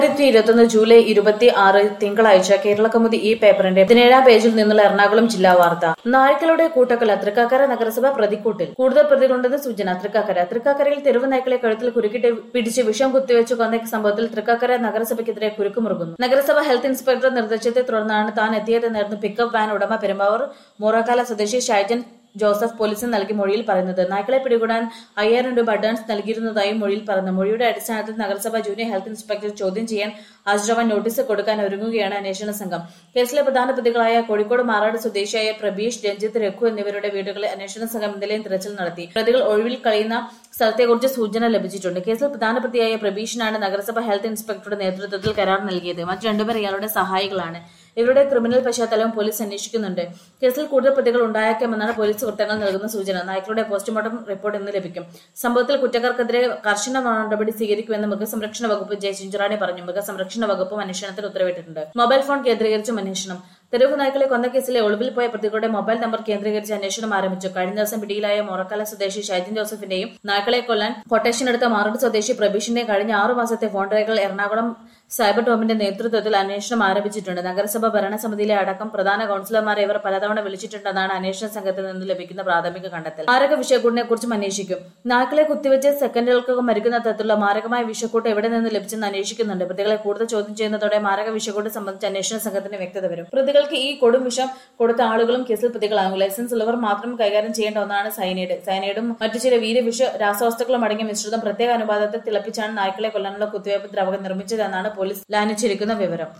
രണ്ടായിരത്തി ഇരുപത്തൊന്ന് ജൂലൈ ഇരുപത്തി ആറ് തിങ്കളാഴ്ച കേരള കൗമുദി ഈ പേപ്പറിന്റെ പതിനേഴാം പേജിൽ നിന്നുള്ള എറണാകുളം ജില്ലാ വാർത്ത നായ്ക്കളുടെ കൂട്ടക്കൊല തൃക്കാക്കര നഗരസഭ പ്രതിക്കൂട്ടിൽ കൂടുതൽ പ്രതികളുണ്ടെന്ന് സൂചന തൃക്കാക്കര തൃക്കാക്കരയിൽ തെരുവ് നായ്ക്കളെ കഴുത്തിൽ കുരുക്കിട്ട് പിടിച്ച് വിഷം കുത്തിവെച്ച് കൊന്ന സംഭവത്തിൽ തൃക്കാക്കര നഗരസഭയ്ക്കെതിരെ കുരുക്കുമുറുകുന്നു നഗരസഭ ഹെൽത്ത് ഇൻസ്പെക്ടർ നിർദ്ദേശത്തെ തുടർന്നാണ് താൻ എത്തിയതെന്നായിരുന്നു പിക്കപ്പ് വാൻ ഉടമ പെരുമ്പാവൂർ മോറക്കാല സ്വദേശി ഷൈജൻ ജോസഫ് പോലീസിന് നൽകിയ മൊഴിയിൽ പറയുന്നത് നായ്ക്കളെ പിടികൂടാൻ അയ്യായിരം രൂപ അഡ്വാൻസ് നൽകിയിരുന്നതായും മൊഴിയിൽ പറഞ്ഞു മൊഴിയുടെ അടിസ്ഥാനത്തിൽ നഗരസഭ ജൂനിയർ ഹെൽത്ത് ഇൻസ്പെക്ടർ ചോദ്യം ചെയ്യാൻ ഹാജരാവാൻ നോട്ടീസ് കൊടുക്കാൻ ഒരുങ്ങുകയാണ് അന്വേഷണ സംഘം കേസിലെ പ്രധാന പ്രതികളായ കോഴിക്കോട് മാറാട് സ്വദേശിയായ പ്രബീഷ് രഞ്ജിത്ത് രഘു എന്നിവരുടെ വീടുകളിൽ അന്വേഷണ സംഘം ഇന്നലെയും തിരച്ചിൽ നടത്തി പ്രതികൾ ഒഴിവിൽ കഴിയുന്ന സ്ഥലത്തെക്കുറിച്ച് സൂചന ലഭിച്ചിട്ടുണ്ട് കേസിൽ പ്രധാന പ്രതിയായ പ്രബീഷിനാണ് നഗരസഭ ഹെൽത്ത് ഇൻസ്പെക്ടറുടെ നേതൃത്വത്തിൽ കരാർ നൽകിയത് മറ്റു രണ്ടുപേർ ഇയാളുടെ സഹായികളാണ് ഇവരുടെ ക്രിമിനൽ പശ്ചാത്തലവും പോലീസ് അന്വേഷിക്കുന്നുണ്ട് കേസിൽ കൂടുതൽ പ്രതികൾ ഉണ്ടായേക്കാമെന്നാണ് പോലീസ് വൃത്തങ്ങൾ നൽകുന്ന സൂചന നായ്ക്കളുടെ പോസ്റ്റ്മോർട്ടം റിപ്പോർട്ട് ഇന്ന് ലഭിക്കും സംഭവത്തിൽ കുറ്റക്കാർക്കെതിരെ കർശന നടപടി സ്വീകരിക്കുമെന്ന് മൃഗസംരക്ഷണ വകുപ്പ് ജയ ചിഞ്ചുറാണി പറഞ്ഞു മൃഗസംരക്ഷണ വകുപ്പും അന്വേഷണത്തിന് ഉത്തരവിട്ടിട്ടുണ്ട് മൊബൈൽ ഫോൺ കേന്ദ്രീകരിച്ചും അന്വേഷണം തെരുവ് നായ്ക്കളെ കൊന്ന കേസിലെ ഒളിവിൽ പോയ പ്രതികളുടെ മൊബൈൽ നമ്പർ കേന്ദ്രീകരിച്ച് അന്വേഷണം ആരംഭിച്ചു കഴിഞ്ഞ ദിവസം പിടിയിലായ മൊറക്കാല സ്വദേശി ഷൈജിൻ ജോസഫിന്റെയും നായ്ക്കളെ കൊല്ലാൻ കൊട്ടേഷൻ എടുത്ത മാറട് സ്വദേശി പ്രബീഷിന്റെയും കഴിഞ്ഞ ആറു മാസത്തെ ഫോൺ രേഖകൾ എറണാകുളം സൈബർ ടോമിന്റെ നേതൃത്വത്തിൽ അന്വേഷണം ആരംഭിച്ചിട്ടുണ്ട് നഗരസഭ ഭരണസമിതിയിലെ അടക്കം പ്രധാന കൌൺസിലർമാരെ ഇവർ പലതവണ വിളിച്ചിട്ടുണ്ടെന്നാണ് അന്വേഷണ സംഘത്തിൽ നിന്ന് ലഭിക്കുന്ന പ്രാഥമിക കണ്ടെത്തൽ മാരക വിഷയക്കൂട്ടിനെ കുറിച്ചും അന്വേഷിക്കും നായ്ക്കളെ കുത്തിവെച്ച് സെക്കൻഡുകൾക്കകം മരിക്കുന്ന തരത്തിലുള്ള മാരകമായ വിഷക്കൂട്ട് എവിടെ നിന്ന് ലഭിച്ചെന്ന് അന്വേഷിക്കുന്നുണ്ട് പ്രതികളെ കൂടുതൽ ചോദ്യം ചെയ്യുന്നതോടെ മാരക വിഷക്കൂട്ട് സംബന്ധിച്ച് അന്വേഷണ സംഘത്തിന് വ്യക്തത വരും പ്രതികൾക്ക് ഈ കൊടും വിഷം കൊടുത്ത ആളുകളും കേസിൽ പ്രതികളാകും ലൈസൻസ് ഉള്ളവർ മാത്രം കൈകാര്യം ചെയ്യേണ്ട ഒന്നാണ് സൈനൈഡ് സൈനൈഡും മറ്റു ചില വീരവിഷ രാസവസ്തുക്കളും അടങ്ങിയ മിശ്രിതം പ്രത്യേക അനുപാതത്തിൽ തിളപ്പിച്ചാണ് നായ്ക്കളെ കൊല്ലാനുള്ള കുത്തിവയ്പ് ദ്രവകം നിർമ്മിച്ചതെന്നാണ് പോലീസ് ലാനിച്ചിരിക്കുന്ന വിവരം